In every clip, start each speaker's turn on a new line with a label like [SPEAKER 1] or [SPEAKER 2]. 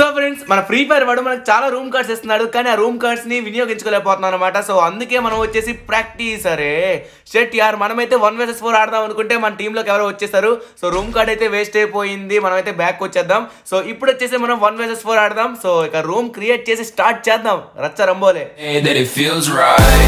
[SPEAKER 1] So friends మన free fire వాడు మనకు చాలా రూమ్ కార్డ్స్ ఇస్తున్నాడు కానీ ఆ రూమ్ కార్డ్స్ ని వినియోగించుకోలేకపోతున్నాం అనమాట సో అందుకే మనం వచ్చేసి ప్రాక్టీస్ అరే షెట్ యార్ మనమైతే వన్ వర్సెస్ ఫోర్ ఆడదాం అనుకుంటే మన టీంలోకి ఎవరో వచ్చేసారు సో రూమ్ కార్డ్ అయితే వేస్ట్ అయిపోయింది మనమైతే బ్యాక్ వచ్చేద్దాం సో ఇప్పుడు వచ్చేసి మనం వన్ వర్సెస్ ఫోర్ ఆడదాం సో ఇక రూమ్ క్రియేట్ చేసి స్టార్ట్ చేద్దాం రచ్చ రంబోలే
[SPEAKER 2] Hey, that it feels right.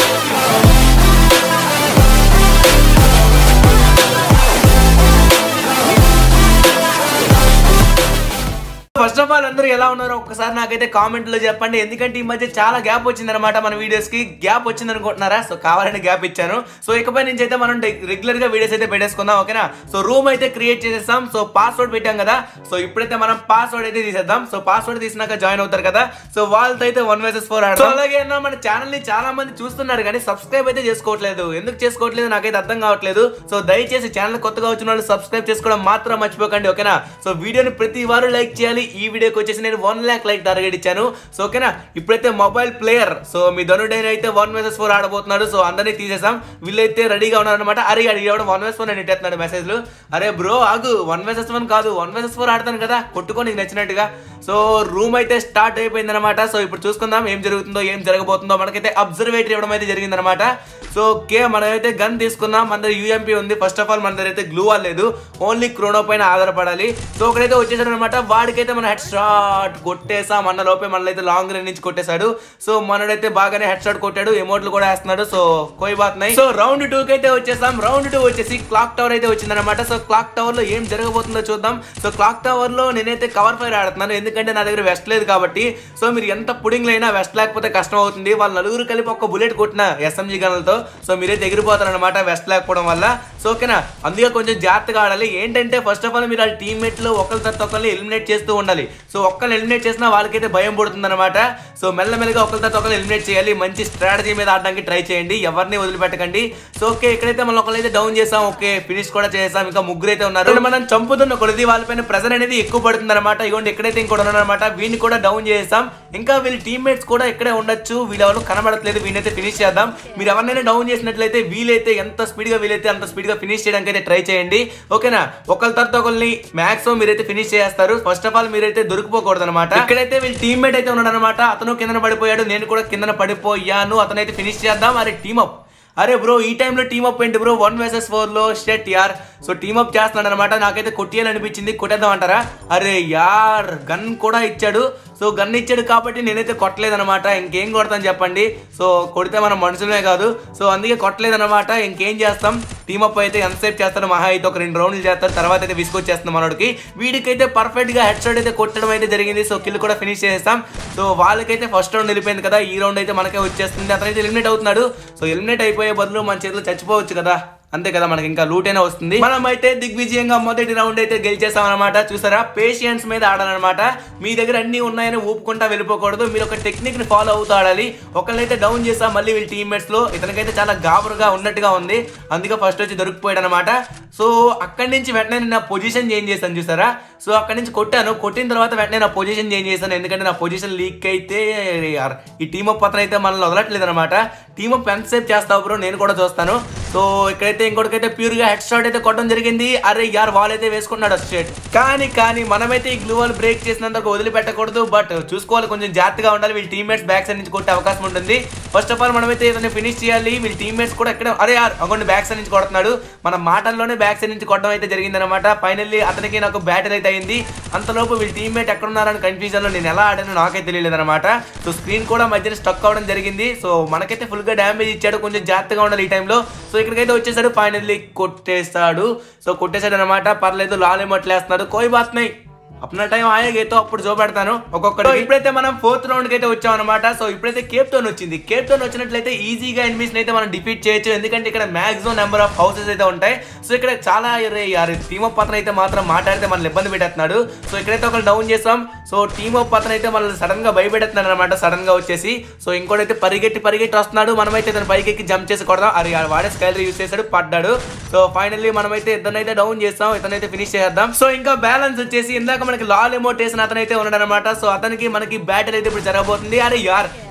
[SPEAKER 1] First of all అందరూ ఎలా ఉన్నారో ఒక్కసారి నాకైతే కామెంట్ లో చెప్పండి ఎందుకంటే ఈ మధ్య చాలా గ్యాప్ వచ్చిందనమాట మన వీడియోస్ కి గ్యాప్ వచ్చింది అనుకుంటున్నారా సో కావాలని గ్యాప్ ఇచ్చాను సో ఇకపై నుంచి అయితే మనం రెగ్యులర్ గా వీడియోస్ అయితే పెట్టేసుకుందాం ఓకేనా సో రూమ్ అయితే క్రియేట్ చేసేస్తాం సో పాస్వర్డ్ పెట్టాం కదా సో ఇప్పుడైతే మనం పాస్వర్డ్ అయితే తీసేద్దాం సో పాస్వర్డ్ తీసినాక జాయిన్ అవుతారు కదా సో వాళ్ళతో అయితే వన్ వర్సెస్ ఫోర్ ఆడతాం అలాగే అన్న మన ఛానల్ ని చాలా మంది చూస్తున్నారు కానీ సబ్స్క్రైబ్ అయితే చేసుకోవట్లేదు ఎందుకు చేసుకోవట్లేదు నాకైతే అర్థం కావట్లేదు సో దయచేసి ఛానల్ కొత్తగా వచ్చిన వాళ్ళు సబ్స్క్రైబ్ చేసుకోవడం మాత్రం మర్చిపోకండి ఓకేనా సో వీడియోని ప్రతి వారు లైక్ చేయాలి ఈ వీడియోకి వచ్చేసి నేను వన్ ల్యాక్ లైక్ టార్గెట్ ఇచ్చాను సో ఓకేనా ఇప్పుడైతే మొబైల్ ప్లేయర్ సో మీ ధనుడైన అయితే వన్ వర్సెస్ ఫోర్ ఆడబోతున్నాడు సో అందరినీ తీసేసాం వీళ్ళైతే రెడీగా ఉన్నారనమాట అరే అడిగి ఎవడం వన్ వర్సెస్ ఫోర్ అని ఇట్టేస్తున్నాడు మెసేజ్లు అరే బ్రో ఆగు వన్ వర్సెస్ వన్ కాదు వన్ వర్సెస్ ఫోర్ ఆడతాను కదా కొట్టుకో నీకు నచ్చినట్టుగా సో రూమ్ అయితే స్టార్ట్ అయిపోయింది అనమాట సో ఇప్పుడు చూసుకుందాం ఏం జరుగుతుందో ఏం జరగబోతుందో మనకైతే అబ్జర్వేటరీ ఇవ్వడం అయితే జరిగిందనమాట సో ఓకే మనమైతే గన్ తీసుకున్నాం మన దగ్గర యూఎంపీ ఉంది ఫస్ట్ ఆఫ్ ఆల్ మన దగ్గర అయితే గ్లూ వాల్ లేదు ఓన్లీ క్రోనో పైన ఆధారపడాలి సో ఒకడైతే వచ్చేసాడు అనమాట వాడికైతే మన హెడ్ షాట్ కొట్టేసాం అన్న లోపే మనల్ని అయితే లాంగ్ రేంజ్ నుంచి కొట్టేశాడు సో మనడైతే బాగానే హెడ్ షాట్ కొట్టాడు ఎమోట్లు కూడా వేస్తున్నాడు సో కోయి బాత్ నై సో రౌండ్ టూ కి అయితే వచ్చేసాం రౌండ్ టూ వచ్చేసి క్లాక్ టవర్ అయితే వచ్చిందనమాట సో క్లాక్ టవర్ లో ఏం జరగబోతుందో చూద్దాం సో క్లాక్ టవర్ లో నేనైతే కవర్ ఫైర్ ఆడుతున్నాను ఎందుకంటే నా దగ్గర వెస్ట్ లేదు కాబట్టి సో మీరు ఎంత పుడింగ్ అయినా వెస్ట్ లేకపోతే కష్టం అవుతుంది వాళ్ళ నలుగురు కలిపి ఒక బుల్లెట్ కొట్టిన ఎస్ఎంజీ గన్లతో సో మీరైతే ఎగిరిపోతారనమాట వెస్ట్ లేకపోవడం వల్ల సో ఓకేనా అందుకే కొంచెం జాగ్రత్తగా ఆడాలి ఏంటంటే ఫస్ట్ ఆఫ్ ఆల్ మీరు వాళ్ళ టీమ్మేట్ లో ఒకరి తర్వాత ఒకరిని ఎలిమినేట్ చేస్తూ ఉండాలి సో ఒక్కరిని ఎలిమినేట్ చేసినా వాళ్ళకైతే భయం పడుతుంది అనమాట సో మెల్లమెల్లగా ఒకరి తర్వాత ఒకరిని ఎలిమినేట్ చేయాలి మంచి స్ట్రాటజీ మీద ఆడడానికి ట్రై చేయండి ఎవరిని వదిలిపెట్టకండి సో ఓకే ఇక్కడైతే మనం ఒకరైతే డౌన్ చేసాం ఓకే ఫినిష్ కూడా చేసాం ఇంకా ముగ్గురు అయితే ఉన్నారు ఇక్కడ మనం చంపుతున్న కొలది వాళ్ళపైన ప్రెజర్ అనేది ఎక్కువ పడుతుంది అనమాట ఇగోండి ఎక్కడైతే ఇంకోటి ఉన్నారనమాట వీడిని కూడా డౌన్ చేసాం ఇంకా వీళ్ళ టీమ్మేట్స్ కూడా ఇక్కడే ఉండొచ్చు వీళ్ళు ఎవరు కనబడట్లేదు వీళ్ళైతే ఫినిష్ చేద్దాం మీరు ఎవరినైనా డౌన్ చేసినట్లయితే వీలైతే ఎంత స్పీడ్ గా వీలైతే అంత స్పీడ్ గా ఫినిష్ చేయడానికి అయితే ట్రై చేయండి ఓకేనా ఒకరి తర్వాత ఒకరిని మాక్సిమం మీరైతే ఫినిష్ చేస్తారు ఫస్ట్ ఆఫ్ ఆల్ మీరైతే దొరికిపోకూడదు అనమాట ఇక్కడైతే వీళ్ళ టీమ్మేట్ అయితే ఉన్నాడు అనమాట అతను కిందన పడిపోయాడు నేను కూడా కిందన పడిపోయాను అతనైతే ఫినిష్ చేద్దాం అరే టీమ్ అప్ అరే బ్రో ఈ టైంలో టీమ్ అప్ ఏంటి బ్రో వన్ వర్సెస్ ఫోర్ లో షెట్ యార్ సో టీమ్ అప్ చేస్తున్నాడు అనమాట నాకైతే కొట్టేయాలనిపించింది కొట్టేద్దాం అంటారా అరే యార్ గన్ కూడా ఇచ్చాడు సో గన్ ఇచ్చాడు కాబట్టి నేనైతే కొట్టలేదనమాట ఇంకేం కొడతాను చెప్పండి సో కొడితే మనం మనుషులమే కాదు సో అందుకే కొట్టలేదనమాట ఇంకేం చేస్తాం టీమ్ అప్ అయితే ఎంతసేపు చేస్తాడు మహా అయితే ఒక రెండు రౌండ్లు చేస్తారు తర్వాత అయితే విసుకొచ్చేస్తాం మనోడికి వీడికైతే పర్ఫెక్ట్ గా హెడ్ షాట్ అయితే కొట్టడం అయితే జరిగింది సో కిల్ కూడా ఫినిష్ చేసేస్తాం సో వాళ్ళకైతే ఫస్ట్ రౌండ్ వెళ్ళిపోయింది కదా ఈ రౌండ్ అయితే మనకే వచ్చేస్తుంది అతనైతే ఎలిమినేట్ అవుతున్నాడు సో ఎలిమినేట్ అయిపోయే బదులు మన చేతిలో చచ్చిపోవచ్చు కదా అంతే కదా మనకి ఇంకా లూట్ అయినా వస్తుంది మనం అయితే దిగ్విజయంగా మొదటి రౌండ్ అయితే గెలిచేసాం అనమాట చూసారా పేషియన్స్ మీద ఆడాలన్నమాట మీ దగ్గర అన్ని ఉన్నాయని ఊపుకుంటా వెళ్ళిపోకూడదు మీరు ఒక టెక్నిక్ ని ఫాలో అవుతూ ఆడాలి ఒకళ్ళైతే డౌన్ చేసాం మళ్ళీ వీళ్ళ టీమ్మేట్స్ లో ఇతనికైతే చాలా గాబరుగా ఉన్నట్టుగా ఉంది అందుకే ఫస్ట్ వచ్చి దొరికిపోయాడు అనమాట సో అక్కడి నుంచి వెంటనే నేను నా పొజిషన్ చేంజ్ చేశాను చూసారా సో అక్కడి నుంచి కొట్టాను కొట్టిన తర్వాత వెంటనే నా పొజిషన్ చేంజ్ చేశాను ఎందుకంటే నా పొజిషన్ లీక్ అయితే యార్, ఈ టీమ్ అప్ అతను అయితే మనల్ని వదలట్లేదు అనమాట టీమ్ అప్ ఎంతసేపు చేస్తావు బ్రో నేను కూడా చూస్తాను సో ఇక్కడైతే ఇంకోటికైతే ప్యూర్ గా హెడ్ షాట్ అయితే కొట్టడం జరిగింది అరే యార్ వాల్ అయితే వేసుకున్నాడు స్ట్రేట్ కానీ కానీ మనమైతే ఈ గ్లూ వాల్ బ్రేక్ చేసినందుకు వదిలిపెట్టకూడదు బట్ చూసుకోవాలి కొంచెం జాగ్రత్తగా ఉండాలి వీళ్ళ టీమ్మేట్స్ బ్యాక్ సైడ్ నుంచి కొట్టే అవకాశం ఉంటుంది ఫస్ట్ ఆఫ్ ఆల్ మనమైతే ఇతన్ని ఫినిష్ చేయాలి వీళ్ళ టీమ్మేట్స్ కూడా ఎక్కడ అరే యార్ అక్కడ బ్యాక్ సైడ్ నుంచి కొడుతున్నాడు మన మాటల్లోనే బ్యాక్ సైడ్ నుంచి కొట్టడం అయితే జరిగింది అనమాట ఫైనల్లీ అతనికి నాకు బ్యాటిల్ అయితే అయింది అంతలోపు వీళ్ళ టీమ్మేట్ ఎక్కడ ఉన్నారని కన్ఫ్యూజన్ లో నేను ఎలా ఆడానో నాకే తెలియలేదు అనమాట సో స్క్రీన్ కూడా మధ్యన స్టక్ అవడం జరిగింది సో మనకైతే ఫుల్ గా డ్యామేజ్ ఇచ్చాడు కొంచెం జాగ్రత్తగా ఉండాలి ఈ టైంలో సో ఇక్కడికైతే వచ్చేసాడు ఫైనల్లీ కొట్టేస్తాడు సో కొట్టేశాడు అనమాట పర్లేదు లాలేమట్లేస్తున్నాడు కోయి బాత్ నై అప్నా టైం ఆయేగైతే అప్పుడు చూపెడతాను ఒక్కొక్కటి ఇప్పుడైతే మనం ఫోర్త్ రౌండ్ కి అయితే వచ్చాం అనమాట సో ఇప్పుడైతే కేప్ టోన్ వచ్చింది కేప్ టోన్ వచ్చినట్లయితే ఈజీగా ఎనిమిస్ అయితే మనం డిఫీట్ చేయొచ్చు ఎందుకంటే ఇక్కడ మాక్సిమం నెంబర్ ఆఫ్ హౌసెస్ అయితే ఉంటాయి సో ఇక్కడ చాలా టీమ్ అప్ పత్రం అయితే మాత్రం మాట్లాడితే మనల్ని ఇబ్బంది పెట్టేస్తున్నాడు సో ఇక్కడైతే ఒకరు డౌన్ చేసాం సో టీమ్ అప్ పత్రం అయితే మనల్ని సడన్ గా భయపెడుతున్నాడు అనమాట సడన్ గా వచ్చేసి సో ఇంకోటైతే పరిగెట్టి పరిగెట్టి వస్తున్నాడు మనమైతే ఇతను పైకి ఎక్కి జంప్ చేసి కొడదాం అరే ఆ వాడే స్కైలర్ యూస్ చేశాడు పడ్డాడు సో ఫైనల్లీ మనమైతే ఇద్దరినైతే డౌన్ చేస్తాం ఇతనైతే ఫినిష్ చేద్దాం సో ఇంకా బ్యాలెన్స్ వచ్చేసి ఇందాక మనకి లాల్ ఎమోట్ వేసిన అతనైతే ఉన్నాడు అనమాట సో అతనికి మనకి బ్యాటిల్ అయితే ఇప్పుడు జరగబోతుంది అరే యార్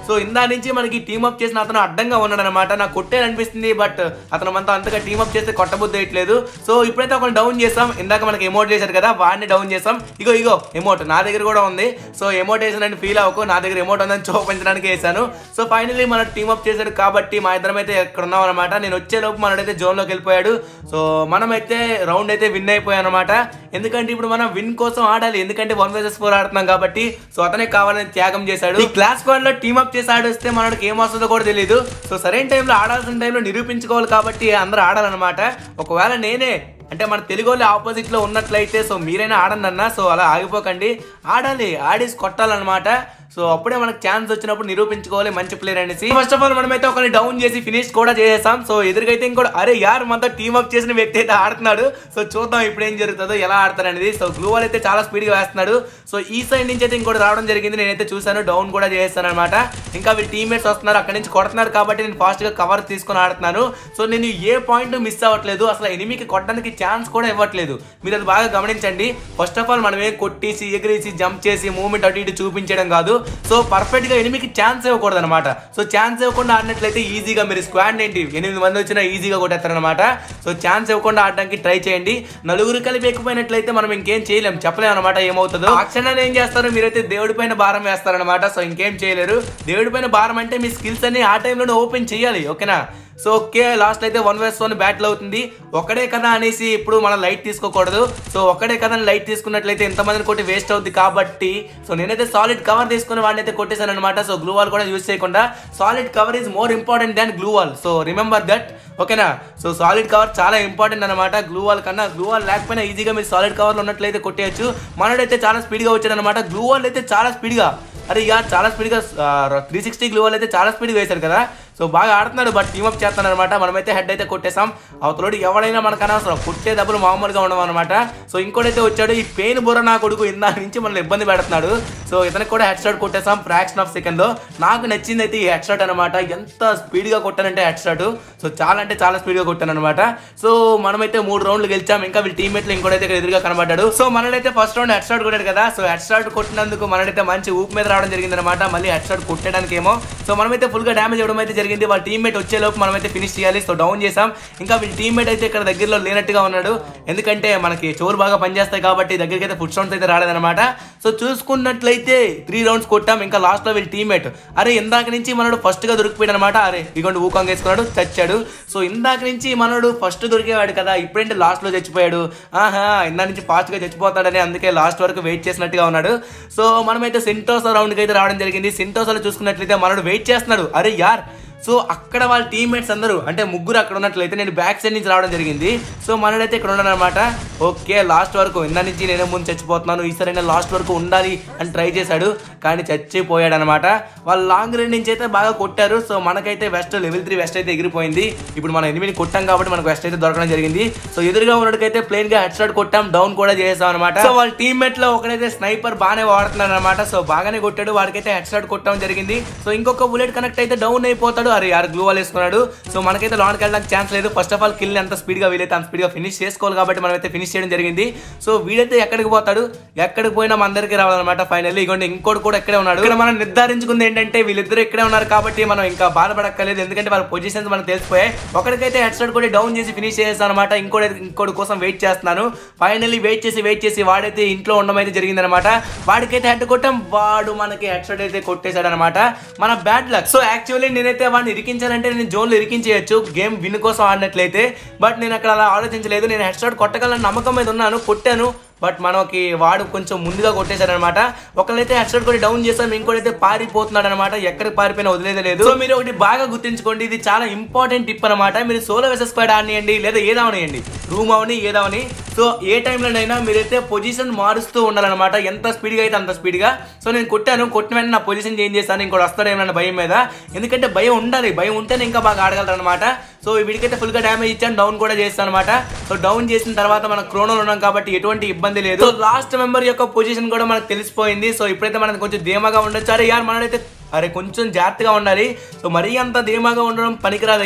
[SPEAKER 1] సో ఇందా నుంచి మనకి టీమప్ చేసిన అతను అడ్డంగా ఉన్నాడు అనమాట నాకు కొట్టే అనిపిస్తుంది బట్ అతను మనతో అంతగా టీమప్ చేస్తే కొట్టబుద్ధి వేయట్లేదు సో ఇప్పుడైతే ఒక డౌన్ చేసాం ఇందాక మనకి ఎమోట్ చేశారు కదా వాడిని డౌన్ చేసాం ఇగో ఇగో ఎమోట్ నా దగ్గర కూడా ఉంది సో ఎమోట్ వేసానని ఫీల్ అవ్వకు నా దగ్గర ఎమోట్ ఉందని చూపించడానికి వేసాను సో ఫైనల్లీ మన టీమప్ చేశాడు కాబట్టి మా ఇద్దరం అయితే ఎక్కడ ఉన్నాం అనమాట నేను వచ్చేలోపు మనడైతే జోన్లోకి వెళ్ళిపోయాడు సో మనమైతే రౌండ్ అయితే విన్ అయిపోయాం అనమాట ఎందుకంటే ఇప్పుడు మనం విన్ కోసం ఆడాలి ఎందుకంటే వన్ వర్సెస్ ఫోర్ ఆడుతున్నాం కాబట్టి సో అతనే కావాలని త్యాగం చేశాడు ఈ క్లాస్ స్క్వాడ్ లో టీమప్ చేసి ఆడిస్తే మనకి ఏం వస్తుందో కూడా తెలియదు సో సరైన టైంలో ఆడాల్సిన టైంలో నిరూపించుకోవాలి కాబట్టి అందరూ ఆడాలన్నమాట ఒకవేళ నేనే అంటే మన తెలుగు వాళ్ళు ఆపోజిట్ లో ఉన్నట్లయితే సో మీరైనా ఆడండి అన్న సో అలా ఆగిపోకండి ఆడాలి ఆడేసి కొట్టాలన్నమాట సో అప్పుడే మనకు ఛాన్స్ వచ్చినప్పుడు నిరూపించుకోవాలి మంచి ప్లేయర్ అనేసి ఫస్ట్ ఆఫ్ ఆల్ మనమైతే ఒకరిని డౌన్ చేసి ఫినిష్ కూడా చేసేసాం సో ఎదురుగైతే ఇంకోటి అరే యార్ మనతో టీమ్ అప్ చేసిన వ్యక్తి అయితే ఆడుతున్నాడు సో చూద్దాం ఇప్పుడు ఏం జరుగుతుందో ఎలా ఆడతారు అనేది సో గ్లూ వాల్ అయితే చాలా స్పీడ్ గా వేస్తున్నాడు సో ఈ సైడ్ నుంచి అయితే ఇంకోటి రావడం జరిగింది నేనైతే చూసాను డౌన్ కూడా చేస్తాను అనమాట ఇంకా వీళ్ళు టీమ్మేట్స్ వస్తున్నారు అక్కడ నుంచి కొడుతున్నారు కాబట్టి నేను ఫాస్ట్ గా కవర్ తీసుకొని ఆడుతున్నాను సో నేను ఏ పాయింట్ మిస్ అవ్వట్లేదు అసలు ఎనిమికి కొట్టడానికి ఛాన్స్ కూడా ఇవ్వట్లేదు మీరు అది బాగా గమనించండి ఫస్ట్ ఆఫ్ ఆల్ మనం ఏం కొట్టేసి ఎగిరేసి జంప్ చేసి మూమెంట్ అటు ఇటు చూపించడం కాదు సో పర్ఫెక్ట్ గా ఎనిమికి ఛాన్స్ ఇవ్వకూడదు అనమాట సో ఛాన్స్ ఇవ్వకుండా ఆడినట్లయితే ఈజీగా మీరు స్క్వాడ్ ఏంటి ఎనిమిది మంది వచ్చినా ఈజీగా కొట్టేస్తారనమాట సో ఛాన్స్ ఇవ్వకుండా ఆడడానికి ట్రై చేయండి నలుగురు కలిపి ఎక్కువైనట్లయితే మనం ఇంకేం చేయలేం చెప్పలేం అనమాట ఏమవుతుందో ఆ క్షణాన్ని ఏం చేస్తారు మీరైతే దేవుడి పైన భారం వేస్తారనమాట సో ఇంకేం చేయలేరు దేవుడి పైన భారం అంటే మీ స్కిల్స్ అన్ని ఆ టైంలోనే ఓపెన్ చేయాలి ఓకేనా సో ఓకే లాస్ట్ అయితే వన్ వర్స్ వన్ బ్యాటిల్ అవుతుంది ఒకడే కదా అనేసి ఇప్పుడు మనం లైట్ తీసుకోకూడదు సో ఒకడే కదా లైట్ తీసుకున్నట్లయితే ఎంతమందిని కొట్టి వేస్ట్ అవుద్ది కాబట్టి సో నేనైతే సాలిడ్ కవర్ తీసుకుని వాడిని అయితే కొట్టేశాను అనమాట సో గ్లూ వాల్ కూడా యూజ్ చేయకుండా solid cover is more important than glue wall so remember that ఓకేనా సో సాలిడ్ కవర్ చాలా ఇంపార్టెంట్ అనమాట గ్లూ వాల్ కన్నా గ్లూ వాల్ లేకపోయినా ఈజీగా మీరు సాలిడ్ కవర్లో ఉన్నట్లయితే కొట్టేయచ్చు మనోడైతే చాలా స్పీడ్గా వచ్చాడు అనమాట గ్లూ వాల్ అయితే చాలా స్పీడ్గా అరే ఇక చాలా స్పీడ్గా త్రీ సిక్స్టీ గ్లూ వాల్ అయితే చాలా స్పీడ్గా వేశారు కదా సో బాగా ఆడుతున్నాడు బట్ టీమప్ చేస్తాను అనమాట మనమైతే హెడ్ అయితే కొట్టేసాం అవతలోడు ఎవడైనా మనకు అనవసరం కొట్టే దెబ్బలు మామూలుగా ఉండవు అనమాట సో ఇంకోటైతే వచ్చాడు ఈ పెయిన్ బుర్ర నా కొడుకు ఇందా నుంచి మనల్ని ఇబ్బంది పెడుతున్నాడు సో ఇతనికి కూడా హెడ్ షాట్ కొట్టేసాం ఫ్రాక్షన్ ఆఫ్ సెకండ్ లో నాకు నచ్చింది అయితే ఈ హెడ్ షాట్ అనమాట ఎంత స్పీడ్ గా కొట్టానంటే హెడ్ షాట్ సో చాలా అంటే చాలా స్పీడ్ గా కొట్టాను అనమాట సో మనమైతే మూడు రౌండ్లు గెలిచాం ఇంకా వీళ్ళ టీమ్మేట్లు ఇంకోటైతే ఇక్కడ ఎదురుగా కనబడ్డాడు సో మనడైతే ఫస్ట్ రౌండ్ హెడ్ షాట్ కొట్టాడు కదా సో హెడ్ షాట్ కొట్టినందుకు మనడైతే మంచి ఊపు మీద రావడం జరిగింది అనమాట మళ్ళీ హెడ్ షాట్ కొట్టడానికి ఏమో సో మనమైతే ఫుల్ గా డ్యామేజ్ ఇవ్వడం అయితే జరిగింది వాళ్ళ టీమ్మేట్ వచ్చేలోపు మనమైతే ఫినిష్ చేయాలి సో డౌన్ చేసాం ఇంకా వీళ్ళ టీమ్మేట్ అయితే ఇక్కడ దగ్గరలో లేనట్టుగా ఉన్నాడు ఎందుకంటే మనకి చోరు బాగా పనిచేస్తాయి కాబట్టి దగ్గరికి అయితే ఫుడ్ సౌండ్స్ అయితే రాలేదన్నమాట సో చూసుకున్నట్లయితే త్రీ రౌండ్స్ కొట్టాం ఇంకా లాస్ట్ లో వీళ్ళ టీమ్మేట్ అరే ఇందాక నుంచి మనడు ఫస్ట్ గా దొరికిపోయాడు అనమాట అరే ఇగోండి ఊకాంగ్ వేసుకున్నాడు చచ్చాడు సో ఇందాక నుంచి మనడు ఫస్ట్ దొరికేవాడు కదా ఇప్పుడేంటి లాస్ట్ లో చచ్చిపోయాడు ఆహా ఇందా నుంచి ఫాస్ట్ గా చచ్చిపోతాడని అందుకే లాస్ట్ వరకు వెయిట్ చేసినట్టుగా ఉన్నాడు సో మనమైతే సెంటోసా రౌండ్కి అయితే రావడం జరిగింది సెంటోసాలో చూసుకున్నట్లయితే మనడు వెయిట్ చేస్తున్నాడు అరే యార్ సో అక్కడ వాళ్ళ టీమ్మేట్స్ అందరూ అంటే ముగ్గురు అక్కడ ఉన్నట్లయితే నేను బ్యాక్ సైడ్ నుంచి రావడం జరిగింది సో మనడైతే ఇక్కడ ఉన్నాను అనమాట ఓకే లాస్ట్ వరకు ఇందా నుంచి నేనే ముందు చచ్చిపోతున్నాను ఈసారి లాస్ట్ వరకు ఉండాలి అని ట్రై చేశాడు కానీ చచ్చిపోయాడు అనమాట వాళ్ళు లాంగ్ రేంజ్ నుంచి అయితే బాగా కొట్టారు సో మనకైతే వెస్ట్ లెవెల్ త్రీ వెస్ట్ అయితే ఎగిరిపోయింది ఇప్పుడు మనం ఎనిమిది కొట్టాం కాబట్టి మనకు వెస్ట్ అయితే దొరకడం జరిగింది సో ఎదురుగా ఉన్నట్టుకైతే ప్లేన్ గా హెడ్ షాట్ కొట్టాం డౌన్ కూడా చేసాం అనమాట సో వాళ్ళ టీమ్మేట్ లో ఒకడైతే స్నైపర్ బాగానే వాడుతున్నాడు అనమాట సో బాగానే కొట్టాడు వాడికైతే హెడ్ షాట్ కొట్టడం జరిగింది సో ఇంకొక బుల్లెట్ కనెక్ట్ అయితే డౌన్ అయిపోతాడు అరే యారు గ్లూ వాల్ వేసుకున్నాడు సో మనకైతే లాన్కి వెళ్ళడానికి ఛాన్స్ లేదు ఫస్ట్ ఆఫ్ ఆల్ కిల్ ఎంత స్పీడ్ గా వీలైతే అంత స్పీడ్ గా ఫినిష్ చేసుకోవాలి కాబట్టి మనం అయితే ఫినిష్ చేయడం జరిగింది సో వీడైతే ఎక్కడికి పోతాడు ఎక్కడికి పోయినా మన అందరికీ రావాలన్నమాట ఫైనల్లీ ఇగోండి ఇంకోటి కూడా ఇక్కడే ఉన్నాడు ఇక్కడ మనం నిర్ధారించుకుంది ఏంటంటే వీళ్ళిద్దరు ఇక్కడే ఉన్నారు కాబట్టి మనం ఇంకా బాధపడక్కర్లేదు ఎందుకంటే వాళ్ళ పొజిషన్స్ మనకు తెలిసిపోయాయి ఒకరికైతే హెడ్ షాట్ కూడా డౌన్ చేసి ఫినిష్ చేస్తాను అనమాట ఇంకోటి ఇంకోటి కోసం వెయిట్ చేస్తున్నాను ఫైనల్లీ వెయిట్ చేసి వెయిట్ చేసి వాడైతే ఇంట్లో ఉండడం అయితే జరిగిందనమాట వాడికైతే హెడ్ కొట్టాం వాడు మనకి హెడ్ షాట్ అయితే కొట్టేశాడు అనమాట మన బ్యాడ్ లక్ సో యాక్చువల్లీ నేనైతే వాడిని ఇరికించాలంటే నేను జోన్లో ఇరికించేయచ్చు గేమ్ విన్ కోసం ఆడినట్లయితే బట్ నేను అక్కడ అలా ఆలోచించలేదు నేను హెడ్ షాట్ కొట్టగలని నమ్మకం మీద ఉన్నాను కొట్టాను బట్ మనకి వాడు కొంచెం ముందుగా కొట్టేశారనమాట ఒకళ్ళైతే హెడ్ షాట్ కూడా డౌన్ చేస్తాం ఇంకోటైతే పారిపోతున్నాడు అనమాట ఎక్కడికి పారిపోయినా వదిలేదు లేదు సో మీరు ఒకటి బాగా గుర్తుంచుకోండి ఇది చాలా ఇంపార్టెంట్ టిప్ అనమాట మీరు సోలో వెసెస్ స్క్వాడ్ ఆడియండి లేదా ఏదావనియండి రూమ్ అవని ఏదావని సో ఏ టైంలోనైనా మీరైతే పొజిషన్ మారుస్తూ ఉండాలన్నమాట ఎంత స్పీడ్గా అయితే అంత స్పీడ్గా సో నేను కొట్టాను కొట్టిన వెంటనే నా పొజిషన్ చేంజ్ చేస్తాను ఇంకోటి వస్తాడేమన్నా భయం మీద ఎందుకంటే భయం ఉండాలి భయం ఉంటేనే ఇంకా బాగా ఆడగలరు అనమాట సో వీడికైతే ఫుల్గా డ్యామేజ్ ఇచ్చాను డౌన్ కూడా చేస్తాను అనమాట సో డౌన్ చేసిన తర్వాత మనం క్రోనోలో ఉన్నాం కాబట్టి ఎటువంటి ఇబ్బంది లేదు సో లాస్ట్ మెంబర్ యొక్క పొజిషన్ కూడా మనకు తెలిసిపోయింది సో ఇప్పుడైతే మనకు కొంచెం ధీమాగా ఉండొచ్చు అరే యార్ మనడైతే అరే కొంచెం జాగ్రత్తగా ఉండాలి సో మరీ అంత ధీమాగా ఉండడం పనికిరాదయ్యా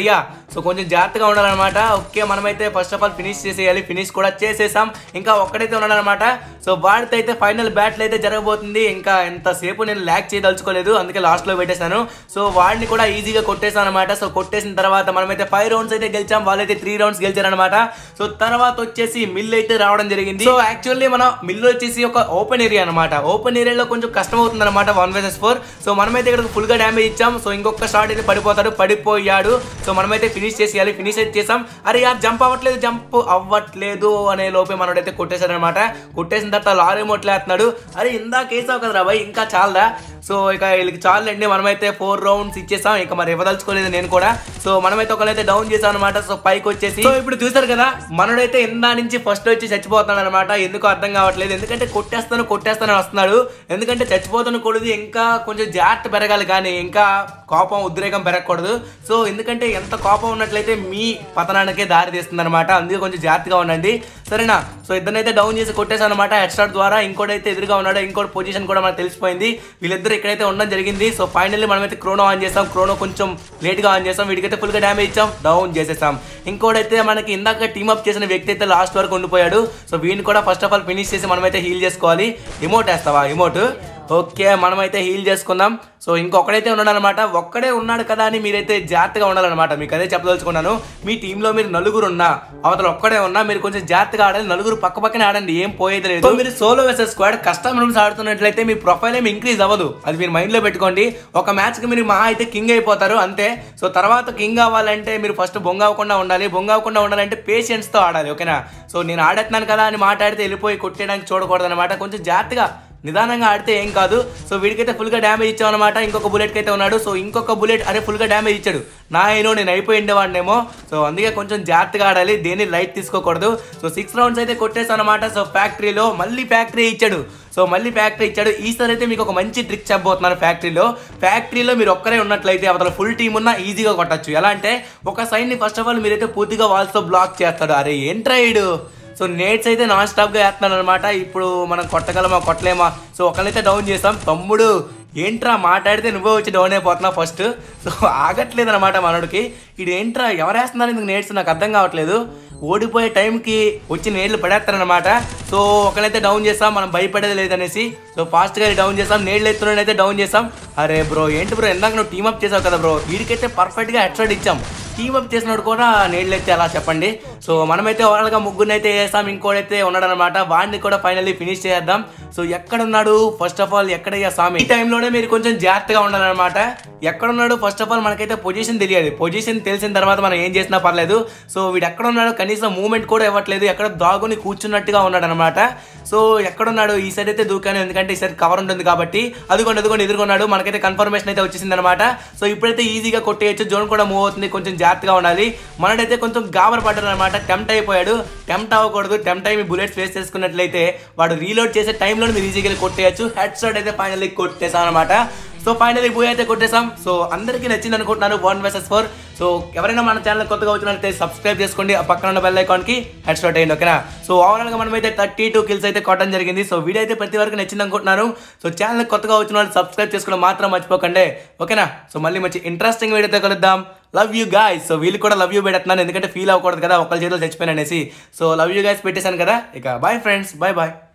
[SPEAKER 1] సో కొంచెం జాగ్రత్తగా ఉండాలన్నమాట ఓకే మనమైతే ఫస్ట్ ఆఫ్ ఆల్ ఫినిష్ చేసేయాలి ఫినిష్ కూడా చేసేసాం ఇంకా ఒక్కడైతే ఉన్నాడనమాట సో వాడితో అయితే ఫైనల్ బ్యాటిల్ అయితే జరగబోతుంది ఇంకా ఎంతసేపు నేను ల్యాక్ చేయదలుచుకోలేదు అందుకే లాస్ట్లో పెట్టేశాను సో వాడిని కూడా ఈజీగా కొట్టేసాను అనమాట సో కొట్టేసిన తర్వాత మనమైతే ఫైవ్ రౌండ్స్ అయితే గెలిచాం వాళ్ళైతే త్రీ రౌండ్స్ గెలిచారనమాట సో తర్వాత వచ్చేసి మిల్ అయితే రావడం జరిగింది సో యాక్చువల్లీ మన మిల్ వచ్చేసి ఒక ఓపెన్ ఏరియా అనమాట ఓపెన్ ఏరియాలో కొంచెం కష్టం అవుతుంది అనమాట వన్ వర్సెస్ ఫోర్ సో మనమైతే ఇక్కడ ఫుల్ గా డ్యామేజ్ ఇచ్చాం సో ఇంకొక షాట్ అయితే పడిపోతాడు పడిపోయాడు సో మనమైతే ఫినిష్ చేసేయాలి ఫినిష్ అయితే చేసాం అరే యార్ జంప్ అవ్వట్లేదు జంప్ అవ్వట్లేదు అనే లోపే మనోడైతే కొట్టేశాడనమాట కొట్టేసిన తర్వాత లారీ మొట్లేస్తున్నాడు అరే ఇందాక వేసావు కదరా బాయ్ ఇంకా చాలదా సో ఇక వీళ్ళకి చాలండి మనమైతే ఫోర్ రౌండ్స్ ఇచ్చేసాం ఇక మరి ఇవ్వదలుచుకోలేదు నేను కూడా సో మనమైతే ఒకరైతే డౌన్ చేసాం అనమాట సో పైకి వచ్చేసి సో ఇప్పుడు చూసారు కదా మనోడైతే ఇందా నుంచి ఫస్ట్ వచ్చి చచ్చిపోతున్నాడు అనమాట ఎందుకు అర్థం కావట్లేదు ఎందుకంటే కొట్టేస్తాను కొట్టేస్తాను వస్తున్నాడు ఎందుకంటే చచ్చిపోతున్న కొడుది ఇంకా కొంచెం జాగ్రత్త పెరగాలి కానీ ఇంకా కోపం ఉద్రేకం పెరగకూడదు సో ఎందుకంటే ఎంత కోపం ఉన్నట్లయితే మీ పతనానికే దారి తీస్తుంది అనమాట అందుకే కొంచెం జాగ్రత్తగా ఉండండి సరేనా సో ఇద్దరినైతే డౌన్ చేసి కొట్టేసాను అనమాట హెడ్ షాట్ ద్వారా ఇంకోటైతే ఎదురుగా ఉన్నాడు ఇంకోటి పొజిషన్ కూడా మనకు తెలిసిపోయింది వీళ్ళిద్దరు ఇక్కడైతే ఉండడం జరిగింది సో ఫైనల్లీ మనమైతే క్రోనో ఆన్ చేసాం క్రోనో కొంచెం లేట్గా ఆన్ చేసాం వీడికైతే ఫుల్గా డ్యామేజ్ ఇచ్చాం డౌన్ చేసేసాం ఇంకోటైతే మనకి ఇందాక టీమప్ చేసిన వ్యక్తి అయితే లాస్ట్ వరకు ఉండిపోయాడు సో వీడిని కూడా ఫస్ట్ ఆఫ్ ఆల్ ఫినిష్ చేసి మనమైతే హీల్ చేసుకోవాలి ఇమోట్ వేస్తావా ఇమోట్ ఓకే మనమైతే హీల్ చేసుకుందాం సో ఇంకొకడైతే ఉన్నాడు అనమాట ఒక్కడే ఉన్నాడు కదా అని మీరైతే జాగ్రత్తగా ఉండాలన్నమాట మీకు అదే చెప్పదలుచుకున్నాను మీ టీంలో మీరు నలుగురు ఉన్నా అవతల ఒక్కడే ఉన్నా మీరు కొంచెం జాగ్రత్తగా ఆడాలి నలుగురు పక్క పక్కనే ఆడండి ఏం పోయేది లేదు మీరు solo versus squad custom rooms ఆడుతున్నట్లయితే మీ ప్రొఫైల్ ఏమి ఇంక్రీజ్ అవ్వదు అది మీరు మైండ్ లో పెట్టుకోండి ఒక మ్యాచ్ కి మీరు మహా అయితే కింగ్ అయిపోతారు అంతే సో తర్వాత కింగ్ అవ్వాలంటే మీరు ఫస్ట్ బొంగ అవ్వకుండా ఉండాలి బొంగ అవ్వకుండా ఉండాలంటే పేషెన్స్ తో ఆడాలి ఓకేనా సో నేను ఆడేస్తున్నాను కదా అని మాట్లాడితే వెళ్ళిపోయి కొట్టేయడానికి చూడకూడదు అనమాట కొంచెం జాగ్రత్తగా నిదానంగా ఆడితే ఏం కాదు సో వీడికైతే ఫుల్గా డ్యామేజ్ ఇచ్చాం అనమాట ఇంకొక బుల్లెట్ అయితే ఉన్నాడు సో ఇంకొక బుల్లెట్ అరే ఫుల్గా డ్యామేజ్ ఇచ్చాడు నా ఏనో నేను అయిపోయి ఉండేవాడినేమో సో అందుకే కొంచెం జాగ్రత్తగా ఆడాలి దేన్ని లైట్ తీసుకోకూడదు సో సిక్స్ రౌండ్స్ అయితే కొట్టేసాను అనమాట సో ఫ్యాక్టరీలో మళ్ళీ ఫ్యాక్టరీ ఇచ్చాడు సో మళ్ళీ ఫ్యాక్టరీ ఇచ్చాడు ఈసారి అయితే మీకు ఒక మంచి ట్రిక్ చెప్పబోతున్నాను ఫ్యాక్టరీలో ఫ్యాక్టరీలో మీరు ఒక్కరే ఉన్నట్లయితే అవతల ఫుల్ టీం ఉన్నా ఈజీగా కొట్టచ్చు ఎలా అంటే ఒక సైడ్ని ఫస్ట్ ఆఫ్ ఆల్ మీరైతే పూర్తిగా వాల్స్తో బ్లాక్ చేస్తాడు అరే ఏంట్రా ఈడు సో నేట్స్ అయితే నాన్ స్టాప్గా వేస్తున్నాను అనమాట ఇప్పుడు మనం కొట్టగలమా కొట్టలేమా సో ఒకళ్ళైతే డౌన్ చేస్తాం తమ్ముడు ఏంట్రా మాట్లాడితే నువ్వే వచ్చి డౌన్ అయిపోతున్నావు ఫస్ట్ సో ఆగట్లేదు అనమాట మనోడికి ఇది ఏంట్రా ఎవరు వేస్తున్నారు ఇందుకు నేట్స్ నాకు అర్థం కావట్లేదు ఓడిపోయే టైంకి వచ్చి నేళ్ళు పడేస్తారనమాట సో ఒకళ్ళైతే డౌన్ చేస్తాం మనం భయపడేది లేదనేసి సో ఫాస్ట్గా డౌన్ చేస్తాం నేళ్ళు ఎత్తున అయితే డౌన్ చేస్తాం అరే బ్రో ఏంటి బ్రో ఇందాక నువ్వు టీమప్ చేసావు కదా బ్రో వీడికైతే పర్ఫెక్ట్గా హెడ్ షాట్ ఇచ్చాం టీమప్ చేసినోడు కూడా నేళ్ళు అయితే అలా చెప్పండి సో మనమైతే ఓవరాల్గా ముగ్గురిని అయితే వేసాం ఇంకోడైతే ఉన్నాడనమాట వాడిని కూడా ఫైనల్లీ ఫినిష్ చేద్దాం సో ఎక్కడున్నాడు ఫస్ట్ ఆఫ్ ఆల్ ఎక్కడయ్యా స్వామి ఈ టైంలోనే మీరు కొంచెం జాగ్రత్తగా ఉండాలన్నమాట ఎక్కడున్నాడు ఫస్ట్ ఆఫ్ ఆల్ మనకైతే పొజిషన్ తెలియాలి పొజిషన్ తెలిసిన తర్వాత మనం ఏం చేసినా పర్లేదు సో వీడు ఎక్కడ ఉన్నాడు కనీసం మూమెంట్ కూడా ఇవ్వట్లేదు ఎక్కడ దాగుని కూర్చున్నట్టుగా ఉన్నాడు అనమాట సో ఎక్కడున్నాడు ఈ సైడ్ అయితే దూకాను ఎందుకంటే ఈ సైడ్ కవర్ ఉంటుంది కాబట్టి అదిగోండి అదిగోండి ఎదుర్కొన్నాడు మనకైతే కన్ఫర్మేషన్ అయితే వచ్చేసింది అనమాట సో ఇప్పుడైతే ఈజీగా కొట్టేయచ్చు జోన్ కూడా మూవ్ అవుతుంది కొంచెం జాగ్రత్తగా ఉండాలి మనడైతే కొంచెం గాబర పడ్డాడు అనమాట టెంప్ట్ అయిపోయాడు టెంప్ట్ అవ్వకూడదు టెంప్ట్ అయ్యి మీ బుల్లెట్స్ ఫేస్ చేసుకున్నట్లయితే వాడు రీలోడ్ చేసే టైంలో మీరు ఈజీగా వెళ్ళి కొట్టేయచ్చు హెడ్ షాట్ అయితే ఫైనల్లీ కొట్టేసాం అనమాట సో ఫైనల్లీ పోయి అయితే కొట్టేసాం సో అందరికీ నచ్చింది అనుకుంటున్నాను వన్ వర్సెస్ ఫోర్ సో ఎవరైనా మన ఛానల్ కొత్తగా వచ్చినట్లయితే సబ్స్క్రైబ్ చేసుకోండి ఆ పక్కన ఉన్న బెల్ ఐకాన్ కి హెడ్ షాట్ అయ్యింది ఓకేనా సో ఓవరాల్ గా మనం అయితే థర్టీ టూ కిల్స్ అయితే కొట్టడం జరిగింది సో వీడియో అయితే ప్రతి వరకు నచ్చింది అనుకుంటున్నాను సో ఛానల్ కొత్తగా వచ్చిన వాళ్ళు సబ్స్క్రైబ్ చేసుకోవడం మాత్రం మర్చిపోకండి ఓకేనా సో మళ్ళీ మంచి ఇంట్రెస్టింగ్ వీడియోతో కలుద్దాం లవ్ యూ గాయస్ సో వీళ్ళు కూడా లవ్ యూ పెడుతున్నాను ఎందుకంటే ఫీల్ అవ్వకూడదు కదా ఒకళ్ళ చేతిలో చచ్చిపోయిన అనేసి సో లవ్ యూ గాయస్ పెట్టేశాను కదా ఇక బాయ్ ఫ్రెండ్స్ బాయ్ బాయ్